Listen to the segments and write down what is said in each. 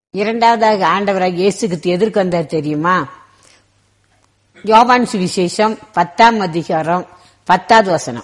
இரண்டாவதாக ஆண்டவராக இயேசுக்கு எதிர்க்கு வந்தார் தெரியுமா யோவான் சுவிசேஷம் பத்தாம் அதிகாரம் பத்தாவது வசனம்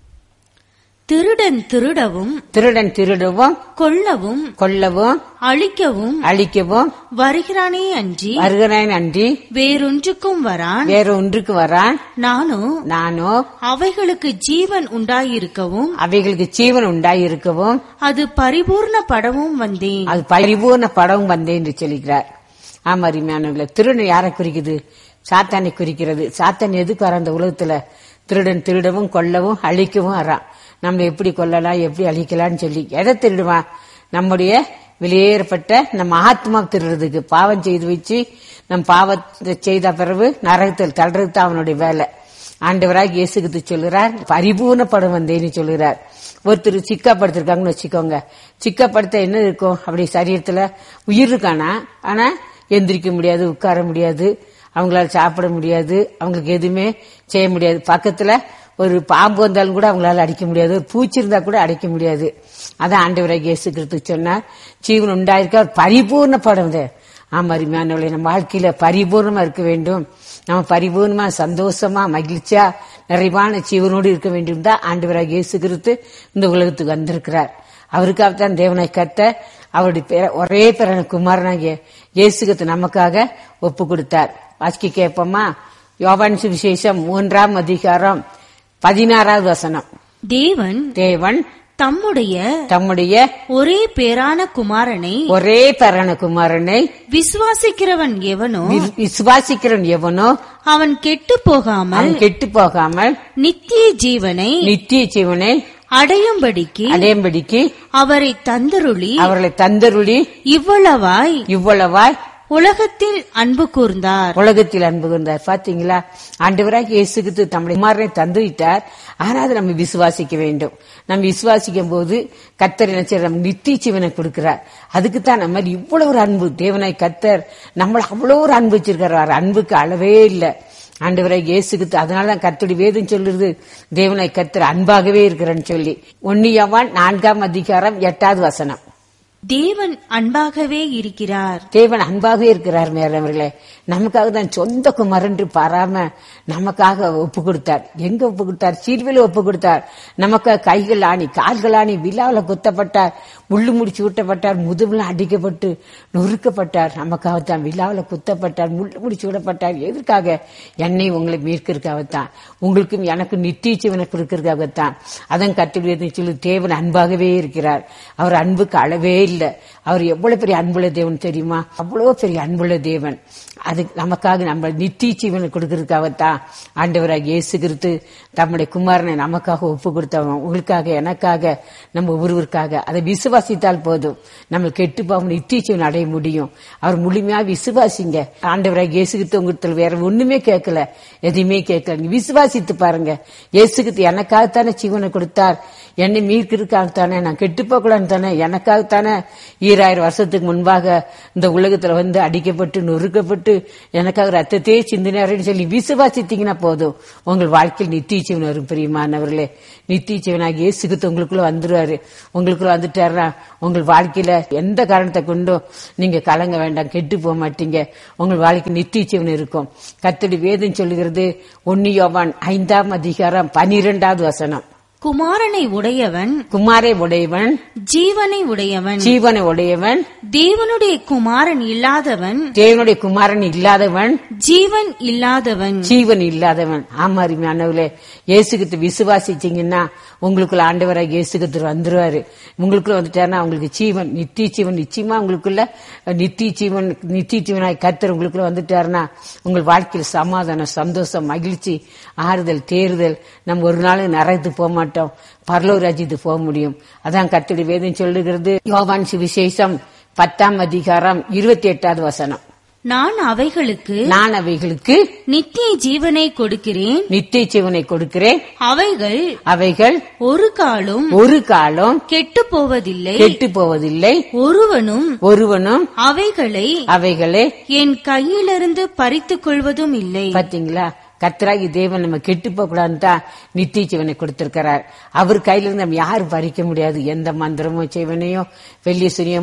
திருடன் திருடவும் திருடன் திருடவும் கொல்லவும் கொல்லவும் அழிக்கவும் அழிக்கவும் வருகிறானே அன்றி வருகிறான் அன்றி வேறொன்றுக்கும் வரான் வேற ஒன்றுக்கு வரான் நானோ நானோ அவைகளுக்கு ஜீவன் உண்டாயிருக்கவும் அவைகளுக்கு ஜீவன் உண்டாயிருக்கவும் அது பரிபூர்ணப்படவும் வந்தேன் அது பரிபூர்ண படம் வந்தேன் என்று சொல்லுகிறார் ஆமா அருமையானவர்களே திருடன் யாரை குறிக்குது சாத்தானை குறிக்கிறது சாத்தான் எதுக்கு வர அந்த உலகத்துல திருடன் திருடவும் கொல்லவும் அழிக்கவும் வரான் நம்ம எப்படி கொல்லலாம் எப்படி அழிக்கலாம்னு சொல்லி எதை திருடுவான் நம்முடைய வெளியேறப்பட்ட நம்ம ஆத்மா திருடுறதுக்கு பாவம் செய்து வச்சு நம் பாவத்தை செய்த பிறகு நரகத்தில் தள்ளுறது தான் அவனுடைய வேலை ஆண்டவராக இயேசுகிட்டு சொல்லுறார் பரிபூர்ணப்படம் வந்தேன்னு சொல்லுறார் ஒருத்தர் சிக்காப்படுத்திருக்காங்கன்னு வச்சுக்கோங்க சிக்காப்படுத்த என்ன இருக்கும் அப்படி சரீரத்துல உயிர் இருக்கானா ஆனா எந்திரிக்க முடியாது உட்கார முடியாது அவங்களால சாப்பிட முடியாது அவங்களுக்கு எதுவுமே செய்ய முடியாது பக்கத்துல ஒரு பாம்பு வந்தாலும் கூட அவங்களால அடிக்க முடியாது ஒரு பூச்சி இருந்தா கூட அடிக்க முடியாது அதான் ஆண்டவராக இயேசு கிறிஸ்து சொன்னார் ஜீவன் உண்டாயிருக்க அவர் பரிபூர்ணப்படம் ஆமா அருமையானவளே நம்ம வாழ்க்கையில பரிபூர்ணமா இருக்க வேண்டும் நம்ம பரிபூர்ணமா சந்தோஷமா மகிழ்ச்சியா நிறைவான ஜீவனோடு இருக்க வேண்டும் தான் ஆண்டவராக இயேசு கிறிஸ்து இந்த உலகத்துக்கு வந்திருக்கிறார் அவருக்காகத்தான் தேவனை கத்த அவருடைய பேர ஒரே பேரான குமாரனாகிய இயேசுகத்தை நமக்காக ஒப்பு கொடுத்தார் வாசிக்க கேட்போமா யோவான் சுவிசேஷம் மூன்றாம் அதிகாரம் பதினாறாவது வசனம் தேவன் தேவன் தம்முடைய தம்முடைய ஒரே பேரான குமாரனை ஒரே பேரான குமாரனை விசுவாசிக்கிறவன் எவனோ வி- விசுவாசிக்கிறவன் எவனோ அவன் கெட்டு போகாமல் அவன் கெட்டு போகாமல் நித்திய ஜீவனை நித்திய ஜீவனை அடையும்படிக்கு அடையும்படிக்கு அவரை தந்தருளி அவர்களை தந்தருளி இவ்வளவாய் இவ்வளவாய் உலகத்தில் அன்பு கூர்ந்தார் உலகத்தில் அன்பு கொண்டார் பாத்தீங்களா ஆண்டவராக இயேசுக்கு தம்முடைய குமாரனை தந்து விட்டார் ஆனா அதை நம்ம விசுவாசிக்க வேண்டும் நம்ம விசுவாசிக்கும் போது கத்தர் என்ன செய்யறார்? நம்ம நித்திய ஜீவனை கொடுக்கிறார் அதுக்கு தான் நம்ம இவ்வளவு ஒரு அன்பு தேவனாய் கத்தர் நம்மள அவ்வளவு ஒரு அன்பு வச்சிருக்கிறார் அவர் அன்புக்கு அளவே இல்லை ஆண்டவராக இயேசுக்கு அதனாலதான் கத்தடி வேதம் சொல்லுறது தேவனாய் கத்தர் அன்பாகவே இருக்கிறேன்னு சொல்லி ஒன்னியவான் நான்காம் அதிகாரம் எட்டாவது வசனம் தேவன் அன்பாகவே இருக்கிறார் தேவன் அன்பாகவே இருக்கிறார் மேலவர்களே நமக்காக தான் சொந்த குமரன்று பாராம நமக்காக ஒப்பு கொடுத்தார் எங்க ஒப்பு கொடுத்தார் சீர்வில ஒப்பு கொடுத்தார் நமக்கு கைகள் ஆணி கால்கள் ஆணி விழாவில குத்தப்பட்டார் முள்ளு முடிச்சு விட்டப்பட்டார் முதுகுல அடிக்கப்பட்டு நொறுக்கப்பட்டார் நமக்காக தான் விழாவில குத்தப்பட்டார் முள்ளு முடிச்சு விடப்பட்டார் எதற்காக என்னை உங்களை மீட்கிறதுக்காகத்தான் உங்களுக்கும் எனக்கும் நித்திய ஜீவனை கொடுக்கறதுக்காகத்தான் அதன் கட்டுரை சொல்லி தேவன் அன்பாகவே இருக்கிறார் அவர் அன்புக்கு அளவே இல்லை அவர் எவ்வளவு பெரிய அன்புள்ள தேவன் தெரியுமா அவ்வளவு பெரிய அன்புள்ள தேவன் அது நமக்காக நம்ம நித்திய ஜீவனை கொடுக்கறதுக்காகத்தான் ஆண்டவராக இயேசு கிறிஸ்து தம்முடைய குமாரனை நமக்காக ஒப்பு கொடுத்தவன் உங்களுக்காக எனக்காக நம்ம ஒருவருக்காக அதை விசுவாசித்தால் போதும் நம்ம கெட்டு போக நித்திய ஜீவன் அடைய முடியும் அவர் முழுமையா விசுவாசிங்க ஆண்டவராக இயேசு கிறிஸ்து உங்களுக்கு வேற ஒண்ணுமே கேட்கல எதையுமே கேட்கல நீங்க விசுவாசித்து பாருங்க இயேசு கிறிஸ்து எனக்காகத்தானே ஜீவனை கொடுத்தார் என்னை மீட்கிறதுக்காகத்தானே நான் கெட்டு போகலான்னு தானே எனக்காகத்தானே ஈராயிரம் வருஷத்துக்கு முன்பாக இந்த உலகத்துல வந்து அடிக்கப்பட்டு நொறுக்கப்பட்டு எனக்காக ரத்தத்தையே சிந்தினாருன்னு சொல்லி விசுவாசித்தீங்கன்னா போதும் உங்கள் வாழ்க்கையில் நித்திய ஜீவன் வரும் பிரியமானவர்களே நித்திய ஜீவனாக இயேசுக்கு உங்களுக்குள்ள வந்துருவாரு உங்களுக்குள்ள வந்துட்டாருன்னா உங்கள் வாழ்க்கையில எந்த காரணத்தை கொண்டும் நீங்க கலங்க வேண்டாம் கெட்டு போக மாட்டீங்க உங்கள் வாழ்க்கை நித்திய ஜீவன் இருக்கும் கத்தடி வேதம் சொல்லுகிறது ஒன்னியோவான் ஐந்தாம் அதிகாரம் பனிரெண்டாவது வசனம் குமாரனை உடையவன் குமாரை உடையவன் ஜீவனை உடையவன் ஜீவனை உடையவன் தேவனுடைய குமாரன் இல்லாதவன் தேவனுடைய குமாரன் இல்லாதவன் ஜீவன் இல்லாதவன் ஜீவன் இல்லாதவன் ஆமா அருமையானவர்களே இயேசுகிட்ட விசுவாசிச்சீங்கன்னா உங்களுக்குள்ள ஆண்டவராக இயேசுகிட்டு வந்துருவாரு உங்களுக்குள்ள வந்துட்டாருன்னா உங்களுக்கு ஜீவன் நித்திய ஜீவன் நிச்சயமா உங்களுக்குள்ள நித்திய ஜீவன் நித்திய ஜீவனாய் கத்தர் உங்களுக்குள்ள வந்துட்டாருன்னா உங்கள் வாழ்க்கையில் சமாதானம் சந்தோஷம் மகிழ்ச்சி ஆறுதல் தேறுதல் நம்ம ஒரு நாள் நரகத்து போக மாட்டோம் பரலோ ராஜ்யத்துக்கு போக முடியும் அதான் கத்தடி வேதம் சொல்லுகிறது யோவான் சுவிசேஷம் பத்தாம் அதிகாரம் இருபத்தி எட்டாவது வசனம் நான் அவைகளுக்கு நான் அவைகளுக்கு நித்திய ஜீவனை கொடுக்கிறேன் நித்திய ஜீவனை கொடுக்கிறேன் அவைகள் அவைகள் ஒரு காலும் ஒரு காலம் கெட்டு போவதில்லை கெட்டு போவதில்லை ஒருவனும் ஒருவனும் அவைகளை அவைகளை என் கையிலிருந்து பறித்துக் கொள்வதும் இல்லை பாத்தீங்களா கர்த்தராகி தேவன் நம்ம கெட்டு போக கூடாதுன்னு தான் நித்திய ஜீவனை கொடுத்திருக்கிறார் அவர் கையில இருந்து நம்ம யாரும் பறிக்க முடியாது எந்த மந்திரமோ செய்வனையோ வெள்ளி சுனியமோ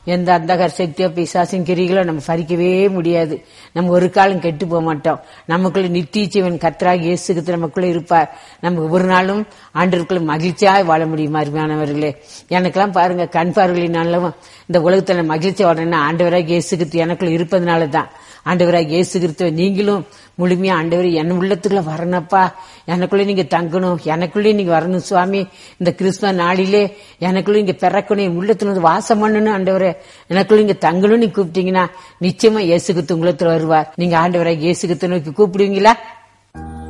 எந்த அந்தகர் சக்தியோ பிசாசின் கிரிகளோ நம்ம பறிக்கவே முடியாது நம்ம ஒரு காலம் கெட்டு போக மாட்டோம் நமக்குள்ள நித்திய ஜீவன் கத்தராக இயேசுக்கு நமக்குள்ள இருப்பார் நமக்கு ஒரு நாளும் ஆண்டவருக்குள்ள மகிழ்ச்சியாய் வாழ முடியுமா அருமையானவர்களே எனக்கெல்லாம் பாருங்க கண் பார்வையினாலும் இந்த உலகத்துல மகிழ்ச்சி வாழணும்னா ஆண்டவராக இயேசுக்கு எனக்குள்ள இருப்பதனால தான் ஆண்டவராக இயேசு கிறிஸ்துவ நீங்களும் முழுமையா ஆண்டவர் என் உள்ளத்துக்குள்ள வரணும்ப்பா எனக்குள்ள நீங்க தங்கணும் எனக்குள்ளே நீங்க வரணும் சுவாமி இந்த கிறிஸ்துவ நாளிலே எனக்குள்ள நீங்க பிறக்கணும் என் உள்ளத்துல வந்து வாசம் பண்ணணும் ஆண்டவரே எனக்குள்ள நீங்க தங்கணும் நீங்க கூப்பிட்டீங்கன்னா நிச்சயமா இயேசு கிறிஸ்து உள்ளத்துல வருவார் நீங்க ஆண்டவராக இயேசு கிறிஸ்து நோக்கி கூப்பிடுவீங்களா